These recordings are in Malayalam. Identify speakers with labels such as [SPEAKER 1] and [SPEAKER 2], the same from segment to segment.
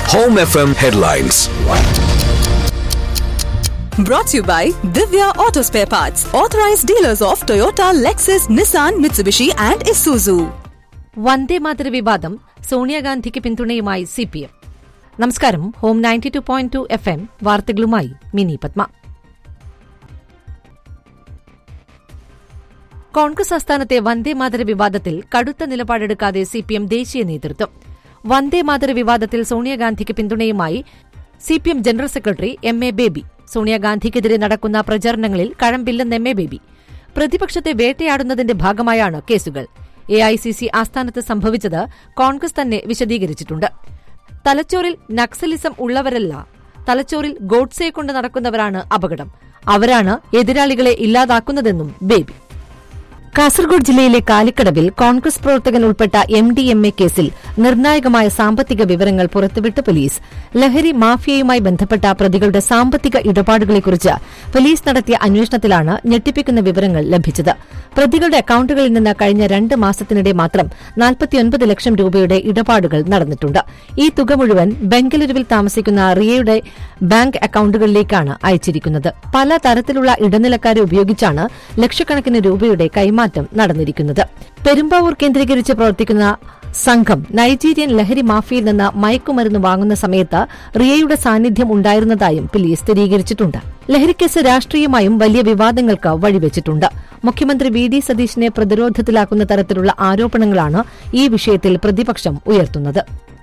[SPEAKER 1] Home FM headlines.
[SPEAKER 2] Brought to you by Divya Auto Spare Parts, authorized dealers of Toyota, Lexus, Nissan, Mitsubishi, and Isuzu.
[SPEAKER 3] വന്ദേമാതര വിവാദം സോണിയാഗാന്ധിക്ക് പിന്തുണയുമായി സി പി എം നമസ്കാരം home ninety two point two F M വാർത്തകളുമായി മിനി പത്മ കോൺഗ്രസ് ആസ്ഥാനത്തെ വന്ദേമാതര വിവാദത്തിൽ കടുത്ത നിലപാടെടുക്കാതെ സി പി എം ദേശീയ നേതൃത്വം വന്ദേമാതര വിവാദത്തിൽ സോണിയാഗാന്ധിക്ക് പിന്തുണയുമായി C P M general secretary M A Baby സോണിയാഗാന്ധിക്കെതിരെ നടക്കുന്ന പ്രചാരണങ്ങളിൽ കഴമ്പില്ലെന്ന് എം എ ബേബി പ്രതിപക്ഷത്തെ വേട്ടയാടുന്നതിന്റെ ഭാഗമായാണ് കേസുകൾ എ ഐ സി സി ആസ്ഥാനത്ത് സംഭവിച്ചത് കോൺഗ്രസ് തന്നെ വിശദീകരിച്ചിട്ടുണ്ട് തലച്ചോറിൽ നക്സലിസം ഉള്ളവരല്ല തലച്ചോറിൽ ഗോഡ്സെ കൊണ്ട് നടക്കുന്നവരാണ് അപകടം അവരാണ് എതിരാളികളെ ഇല്ലാതാക്കുന്നതെന്നും ബേബി കാസർഗോഡ് ജില്ലയിലെ കാലിക്കടവിൽ കോൺഗ്രസ് പ്രവർത്തകൻ ഉൾപ്പെട്ട എം ഡി എം എ കേസിൽ നിർണായകമായ സാമ്പത്തിക വിവരങ്ങൾ പുറത്തുവിട്ട് പോലീസ് ലഹരി മാഫിയയുമായി ബന്ധപ്പെട്ട പ്രതികളുടെ സാമ്പത്തിക ഇടപാടുകളെക്കുറിച്ച് പോലീസ് നടത്തിയ അന്വേഷണത്തിലാണ് ഞെട്ടിപ്പിക്കുന്ന വിവരങ്ങൾ ലഭിച്ചത് പ്രതികളുടെ അക്കൌണ്ടുകളിൽ നിന്ന് കഴിഞ്ഞ രണ്ട് മാസത്തിനിടെ മാത്രം നാൽപ്പത്തിയൊൻപത് ലക്ഷം രൂപയുടെ ഇടപാടുകൾ നടന്നിട്ടുണ്ട് ഈ തുക മുഴുവൻ ബംഗളൂരുവിൽ താമസിക്കുന്ന റിയയുടെ ബാങ്ക് അക്കൌണ്ടുകളിലേക്കാണ് അയച്ചിരിക്കുന്നത് പല തരത്തിലുള്ള ഇടനിലക്കാരെ ഉപയോഗിച്ചാണ് ലക്ഷക്കണക്കിന് രൂപയുടെ കൈമാറ്റം നടന്നിരിക്കുന്നത് പെരുമ്പാവൂർ കേന്ദ്രീകരിച്ച് പ്രവർത്തിക്കുന്ന സംഘം നൈജീരിയൻ ലഹരി മാഫിയയിൽ നിന്ന് മയക്കുമരുന്ന് വാങ്ങുന്ന സമയത്ത് റിയയുടെ സാന്നിധ്യം ഉണ്ടായിരുന്നതായും പോലീസ് സ്ഥിരീകരിച്ചിട്ടുണ്ട് ലഹരിക്കേസ് രാഷ്ട്രീയമായും വലിയ വിവാദങ്ങൾക്ക് വഴിവെച്ചിട്ടുണ്ട് മുഖ്യമന്ത്രി വി ഡി സതീശിനെ പ്രതിരോധത്തിലാക്കുന്ന തരത്തിലുള്ള ആരോപണങ്ങളാണ് ഈ വിഷയത്തിൽ പ്രതിപക്ഷം ഉയർത്തുന്നത്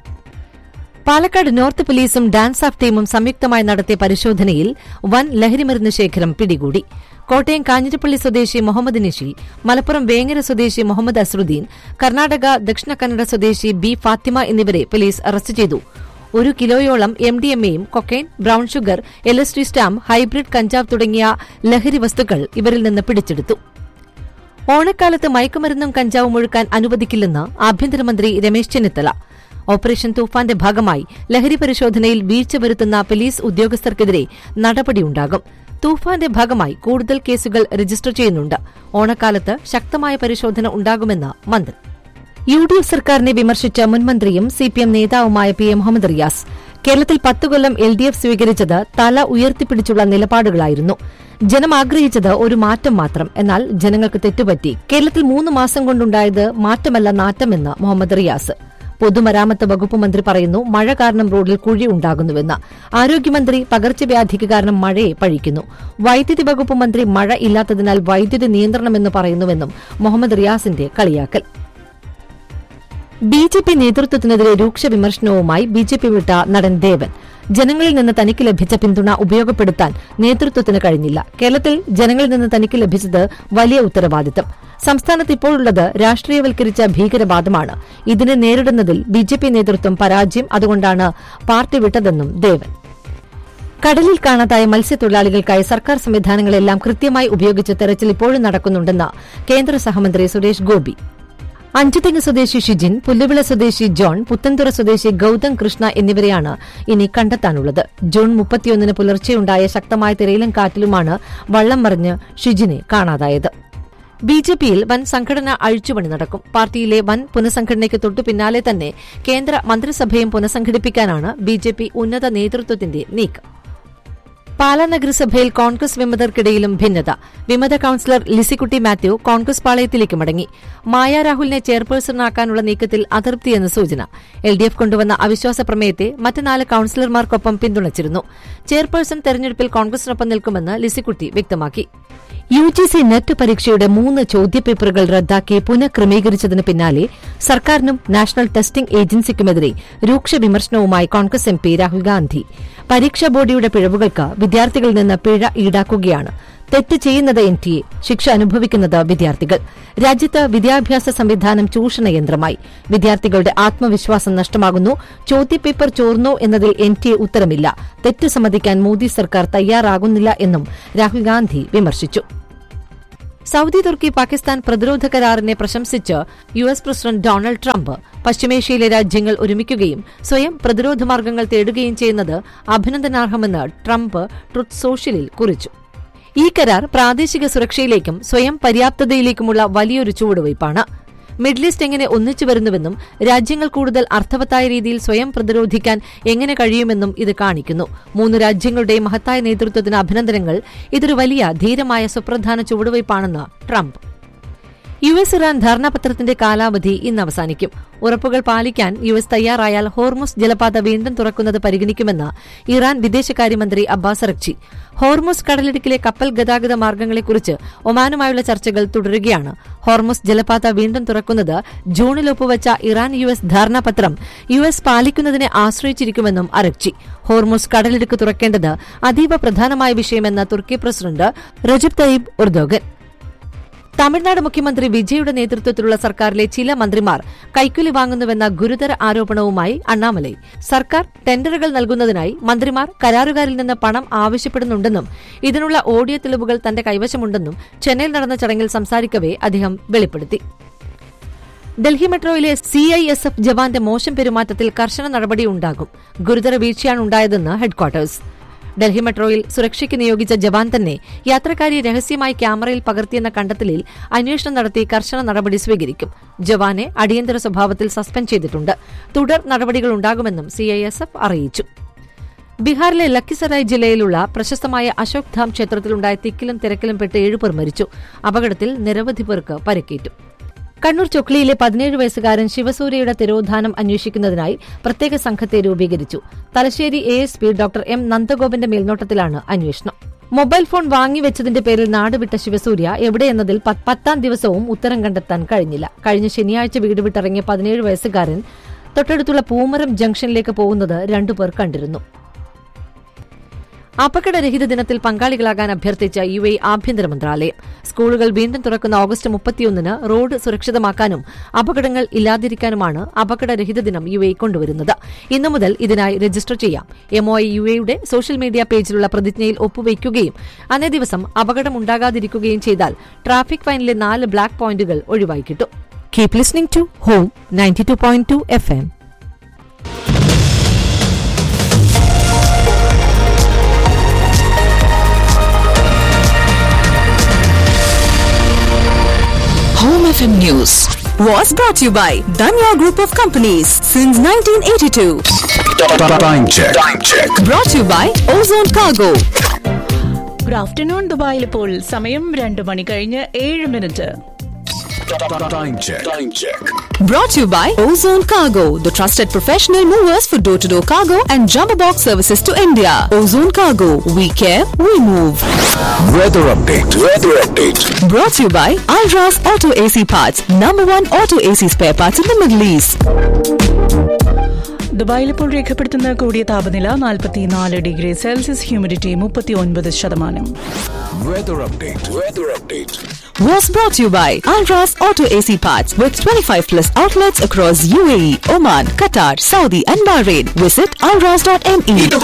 [SPEAKER 3] പാലക്കാട് നോർത്ത് പോലീസും ഡാൻസ് ഓഫ് ടീമും സംയുക്തമായി നടത്തിയ പരിശോധനയിൽ വൻ ലഹരിമരുന്ന് ശേഖരം പിടികൂടി കോട്ടയം കാഞ്ഞിരപ്പള്ളി സ്വദേശി മുഹമ്മദ് നിഷി മലപ്പുറം വേങ്ങര സ്വദേശി മുഹമ്മദ് അസ്രുദ്ദീൻ കർണാടക ദക്ഷിണ കന്നഡ സ്വദേശി ബി ഫാത്തിമ എന്നിവരെ പോലീസ് അറസ്റ്റ് ചെയ്തു ഒരു കിലോയോളം എം ഡി എം എയും cocaine brown sugar L S D stamp hybrid കഞ്ചാവ് തുടങ്ങിയ ലഹരി വസ്തുക്കൾ ഇവരിൽ നിന്ന് പിടിച്ചെടുത്തു ഓണക്കാലത്ത് മയക്കുമരുന്നും കഞ്ചാവും ഒഴുക്കാൻ അനുവദിക്കില്ലെന്ന് ആഭ്യന്തരമന്ത്രി രമേശ് ചെന്നിത്തല ഓപ്പറേഷൻ തൂഫാന്റെ ഭാഗമായി ലഹരി പരിശോധനയിൽ വീഴ്ച വരുത്തുന്ന പോലീസ് ഉദ്യോഗസ്ഥർക്കെതിരെ നടപടിയുണ്ടാകും തൂഫാന്റെ ഭാഗമായി കൂടുതൽ കേസുകൾ രജിസ്റ്റർ ചെയ്യുന്നുണ്ട് ഓണക്കാലത്ത് ശക്തമായ പരിശോധന ഉണ്ടാകുമെന്ന് മന്ത്രി യു ഡി എഫ് സർക്കാരിനെ വിമർശിച്ച മുൻമന്ത്രിയും സി പി എം നേതാവുമായ പി എം മുഹമ്മദ് റിയാസ് കേരളത്തിൽ പത്തു കൊല്ലം എൽ ഡി എഫ് സ്വീകരിച്ചത് തല ഉയർത്തിപ്പിടിച്ചുള്ള നിലപാടുകളായിരുന്നു ജനം ആഗ്രഹിച്ചത് ഒരു മാറ്റം മാത്രം എന്നാൽ ജനങ്ങൾക്ക് തെറ്റുപറ്റി കേരളത്തിൽ മൂന്ന് മാസം കൊണ്ടുണ്ടായത് മാറ്റമല്ല നാറ്റമെന്ന് മുഹമ്മദ് റിയാസ് പൊതുമരാമത്ത് വകുപ്പ് മന്ത്രി പറയുന്നു മഴ കാരണം റോഡിൽ കുഴി ഉണ്ടാകുന്നുവെന്ന് ആരോഗ്യമന്ത്രി പകർച്ചവ്യാധിക്ക് കാരണം മഴയെ പഴിക്കുന്നു വൈദ്യുതി വകുപ്പ് മന്ത്രി മഴ ഇല്ലാത്തതിനാൽ വൈദ്യുതി നിയന്ത്രണമെന്ന് പറയുന്നുവെന്നും മുഹമ്മദ് റിയാസിന്റെ കളിയാക്കൽ ബി ജെ പി നേതൃത്വത്തിനെതിരെ രൂക്ഷ വിമർശനവുമായി ബി ജെ പി വിട്ട നടൻ ദേവൻ ജനങ്ങളിൽ നിന്ന് തനിക്ക് ലഭിച്ച പിന്തുണ ഉപയോഗപ്പെടുത്താൻ നേതൃത്വത്തിന് കഴിഞ്ഞില്ല കേരളത്തിൽ ജനങ്ങളിൽ നിന്ന് തനിക്ക് ലഭിച്ചത് വലിയ ഉത്തരവാദിത്തം സംസ്ഥാനത്ത് ഇപ്പോഴുള്ളത് രാഷ്ട്രീയവൽക്കരിച്ച ഭീകരവാദമാണ് ഇതിനെ നേരിടുന്നതിൽ ബി ജെ പി നേതൃത്വം പരാജയം അതുകൊണ്ടാണ് പാർട്ടി വിട്ടതെന്നും ദേവൻ കടലിൽ കാണാതായ മത്സ്യത്തൊഴിലാളികൾക്കായി സർക്കാർ സംവിധാനങ്ങളെല്ലാം കൃത്യമായി ഉപയോഗിച്ച് തെരച്ചിൽ ഇപ്പോഴും നടക്കുന്നുണ്ടെന്ന് കേന്ദ്ര സഹമന്ത്രി സുരേഷ് ഗോപി അഞ്ചുതെങ്ങ് സ്വദേശി ഷിജിൻ പുല്ലുവിള സ്വദേശി ജോൺ പുത്തൻതുറ സ്വദേശി ഗൌതം കൃഷ്ണ എന്നിവരെയാണ് ഇനി കണ്ടെത്താനുള്ളത് ജൂൺ മുപ്പത്തിയൊന്നിന് പുലർച്ചെയുണ്ടായ ശക്തമായ തിരയിലും കാറ്റിലുമാണ് വള്ളം മറിഞ്ഞ് ഷിജിനെ കാണാതായത് ബി ജെ പിയിൽ വൻ സംഘടന അഴിച്ചുപണി നടക്കും പാർട്ടിയിലെ വൻ പുനഃസംഘടനയ്ക്ക് തൊട്ടു പിന്നാലെ തന്നെ കേന്ദ്ര മന്ത്രിസഭയും പുനഃസംഘടിപ്പിക്കാനാണ് ബി ജെ പി ഉന്നത നേതൃത്വത്തിന്റെ നീക്കം പാലാ നഗരസഭയിൽ കോൺഗ്രസ് വിമതർക്കിടയിലും ഭിന്നത വിമത കൌൺസിലർ ലിസിക്കുട്ടി മാത്യു കോൺഗ്രസ് പാളയത്തിലേക്ക് മടങ്ങി മായ രാഹുലിനെ ചെയർപേഴ്സണാക്കാനുള്ള നീക്കത്തിൽ അതൃപ്തിയെന്ന് സൂചന എൽ ഡി എഫ് കൊണ്ടുവന്ന അവിശ്വാസ പ്രമേയത്തെ മറ്റ് നാല് കൌൺസിലർമാർക്കൊപ്പം പിന്തുണച്ചിരുന്നു ചെയർപേഴ്സൺ തെരഞ്ഞെടുപ്പിൽ കോൺഗ്രസിനൊപ്പം നിൽക്കുമെന്ന് ലിസിക്കുട്ടി വ്യക്തമാക്കി യു ജി സി നെറ്റ് പരീക്ഷയുടെ മൂന്ന് ചോദ്യപേപ്പറുകൾ റദ്ദാക്കി പുനഃക്രമീകരിച്ചതിന് പിന്നാലെ സർക്കാരിനും നാഷണൽ ടെസ്റ്റിംഗ് ഏജൻസിക്കുമെതിരെ രൂക്ഷ വിമർശനവുമായി കോൺഗ്രസ് എം പി രാഹുൽ ഗാന്ധി പരീക്ഷാ ബോർഡിയുടെ പിഴവുകൾക്ക് വിദ്യാർത്ഥികളിൽ നിന്ന് പിഴ ഈടാക്കുകയാണ് തെറ്റ് ചെയ്യുന്നത് എൻ ടി എ ശിക്ഷ അനുഭവിക്കുന്നത് വിദ്യാർത്ഥികൾ രാജ്യത്ത് വിദ്യാഭ്യാസ സംവിധാനം ചൂഷണയന്ത്രമായി വിദ്യാർത്ഥികളുടെ ആത്മവിശ്വാസം നഷ്ടമാകുന്നു ചോദ്യപേപ്പർ ചോർന്നോ എന്നതിൽ എൻ ടി എ ഉത്തരമില്ല തെറ്റ് സമ്മതിക്കാൻ മോദി സർക്കാർ തയ്യാറാകുന്നില്ല എന്നും രാഹുൽ ഗാന്ധി വിമർശിച്ചു സൌദി തുർക്കി പാകിസ്ഥാൻ പ്രതിരോധ കരാറിനെ പ്രശംസിച്ച് U S president Donald Trump പശ്ചിമേഷ്യയിലെ രാജ്യങ്ങൾ ഒരുമിക്കുകയും സ്വയം പ്രതിരോധ മാർഗങ്ങൾ തേടുകയും ചെയ്യുന്നത് അഭിനന്ദനാർഹമെന്ന് ട്രംപ് ട്രുത്ത് സോഷ്യലിൽ കുറിച്ചു ഈ കരാർ പ്രാദേശിക സുരക്ഷയിലേക്കും സ്വയം പര്യാപ്തതയിലേക്കുമുള്ള വലിയൊരു ചുവടുവയ്പാണ് മിഡിൽ ഈസ്റ്റ് എങ്ങനെ ഒന്നിച്ചു വരുന്നുവെന്നും രാജ്യങ്ങൾ കൂടുതൽ അർത്ഥവത്തായ രീതിയിൽ സ്വയം പ്രതിരോധിക്കാൻ എങ്ങനെ കഴിയുമെന്നും ഇത് കാണിക്കുന്നു മൂന്ന് രാജ്യങ്ങളുടെയും മഹത്തായ നേതൃത്വത്തിന് അഭിനന്ദനങ്ങൾ ഇതൊരു വലിയ ധീരമായ സുപ്രധാന ചുവടുവയ്പാണെന്ന് ട്രംപ് യു എസ് ഇറാൻ ധാരണാപത്രത്തിന്റെ കാലാവധി ഇന്ന് അവസാനിക്കും ഉറപ്പുകൾ പാലിക്കാൻ യു എസ് തയ്യാറായാൽ ഹോർമുസ് ജലപാത വീണ്ടും തുറക്കുന്നത് പരിഗണിക്കുമെന്ന് ഇറാൻ വിദേശകാര്യമന്ത്രി അബ്ബാസ് അറക്ചി ഹോർമുസ് കടലിടുക്കിലെ കപ്പൽ ഗതാഗത മാർഗങ്ങളെക്കുറിച്ച് ഒമാനുമായുള്ള ചർച്ചകൾ തുടരുകയാണ് ഹോർമുസ് ജലപാത വീണ്ടും തുറക്കുന്നത് ജൂണിൽ ഒപ്പുവച്ച ഇറാൻ യു എസ് ധാരണാപത്രം യു എസ് പാലിക്കുന്നതിനെ ആശ്രയിച്ചിരിക്കുമെന്നും അറക്ചി ഹോർമുസ് കടലിടുക്ക് തുറക്കേണ്ടത് അതീവ പ്രധാനമായ വിഷയമെന്ന് തുർക്കി president Recep Tayyip Erdogan Tamil Nadu മുഖ്യമന്ത്രി വിജയുടെ നേതൃത്വത്തിലുള്ള സർക്കാരിലെ ചില മന്ത്രിമാർ കൈക്കൂലി വാങ്ങുന്നുവെന്ന ഗുരുതര ആരോപണവുമായി അണ്ണാമലൈ സർക്കാർ ടെൻഡറുകൾ നൽകുന്നതിനായി മന്ത്രിമാർ കരാറുകാരിൽ നിന്ന് പണം ആവശ്യപ്പെടുന്നുണ്ടെന്നും ഇതിനുള്ള ഓഡിയോ തെളിവുകൾ തന്റെ കൈവശമുണ്ടെന്നും ചെന്നൈയിൽ നടന്ന ചടങ്ങിൽ സംസാരിക്കവെ അദ്ദേഹം വെളിപ്പെടുത്തി ഡൽഹി മെട്രോയിലെ സി ഐ എസ് എഫ് ജവാന്റെ മോശം പെരുമാറ്റത്തിൽ കർശന നടപടിയുണ്ടാകും ഗുരുതര വീഴ്ചയാണ് ഉണ്ടായതെന്ന് ഹെഡ്ക്വാർട്ടേഴ്സ് ഡൽഹി മെട്രോയിൽ സുരക്ഷയ്ക്ക് നിയോഗിച്ച ജവാൻ തന്നെ യാത്രക്കാരി രഹസ്യമായി ക്യാമറയിൽ പകർത്തിയെന്ന കണ്ടെത്തലിൽ അന്വേഷണം നടത്തി കർശന നടപടി സ്വീകരിക്കും ജവാനെ അടിയന്തര സ്വഭാവത്തിൽ സസ്പെൻഡ് ചെയ്തിട്ടുണ്ട് തുടർ നടപടികൾ ഉണ്ടാകുമെന്നും സിഐഎസ്എഫ് അറിയിച്ചു ബീഹാറിലെ ലക്കിസറായ് ജില്ലയിലുള്ള പ്രശസ്തമായ അശോക് ധാം ക്ഷേത്രത്തിലുണ്ടായ തിക്കിലും തിരക്കിലും പെട്ട് ഏഴുപേർ മരിച്ചു അപകടത്തിൽ നിരവധി പേർക്ക് പരിക്കേറ്റു കണ്ണൂർ ചൊക്ലിയിലെ പതിനേഴ് വയസ്സുകാരൻ ശിവസൂര്യയുടെ തിരോധാനം അന്വേഷിക്കുന്നതിനായി പ്രത്യേക സംഘത്തെ രൂപീകരിച്ചു Thalassery A S P doctor M നന്ദഗോപന്റെ മേൽനോട്ടത്തിലാണ് അന്വേഷണം മൊബൈൽ ഫോൺ വാങ്ങിവെച്ചതിന്റെ പേരിൽ നാടുവിട്ട ശിവസൂര്യ എവിടെയെന്നതിൽ പത്താം ദിവസവും ഉത്തരം കണ്ടെത്താൻ കഴിഞ്ഞില്ല കഴിഞ്ഞ ശനിയാഴ്ച വീട് വിട്ടിറങ്ങിയ പതിനേഴ് വയസ്സുകാരൻ തൊട്ടടുത്തുള്ള പൂമരം ജംഗ്ഷനിലേക്ക് പോകുന്നത് രണ്ടുപേർ കണ്ടിരുന്നു അപകടരഹിത ദിനത്തിൽ പങ്കാളികളാകാൻ അഭ്യർത്ഥിച്ച യു എ ആഭ്യന്തര മന്ത്രാലയം സ്കൂളുകൾ വീണ്ടും തുറക്കുന്ന ഓഗസ്റ്റ് മുപ്പത്തിയൊന്നിന് റോഡ് സുരക്ഷിതമാക്കാനും അപകടങ്ങൾ ഇല്ലാതിരിക്കാനുമാണ് അപകടരഹിത ദിനം യു എ കൊണ്ടുവരുന്നത് ഇന്നു മുതൽ ഇതിനായി രജിസ്റ്റർ ചെയ്യാം എംഒഐ യു എയുടെ സോഷ്യൽ മീഡിയ പേജിലുള്ള പ്രതിജ്ഞയിൽ ഒപ്പുവയ്ക്കുകയും അന്നേ ദിവസം അപകടമുണ്ടാകാതിരിക്കുകയും ചെയ്താൽ ട്രാഫിക് ഫൈനിലെ നാല് ബ്ലാക്ക് പോയിന്റുകൾ ഒഴിവായി കിട്ടും keep listening to home ninety two point two F M
[SPEAKER 2] Home FM News was brought to you by Danya Group of Companies since 1982.
[SPEAKER 1] Time check. Time check.
[SPEAKER 2] Brought to you by Ozone Cargo.
[SPEAKER 4] Good afternoon ദുബായിൽ ഇപ്പോൾ സമയം രണ്ട് മണി കഴിഞ്ഞ് ഏഴ് minute
[SPEAKER 1] Time check. Time check.
[SPEAKER 2] Brought to you by Ozone Cargo, the trusted professional movers for door to door cargo and jumbo box services to India. Ozone Cargo, we care, we move.
[SPEAKER 1] Weather update. Weather update.
[SPEAKER 2] Brought to you by Alras Auto AC Parts, number one auto AC spare parts in the Middle East.
[SPEAKER 4] ദുബായിൽ ഇപ്പോൾ രേഖപ്പെടുത്തുന്ന കൂടിയ താപനില നാൽപ്പത്തിനാല് ഡിഗ്രി സെൽഷ്യസ് ഹ്യൂമിഡിറ്റി മുപ്പത്തി ഒൻപത് ശതമാനം
[SPEAKER 1] Weather update. Weather update.
[SPEAKER 2] Was brought to you by Alras Auto AC Parts with 25 plus outlets across UAE, Oman, Qatar, Saudi, and Bahrain. Visit alras.me.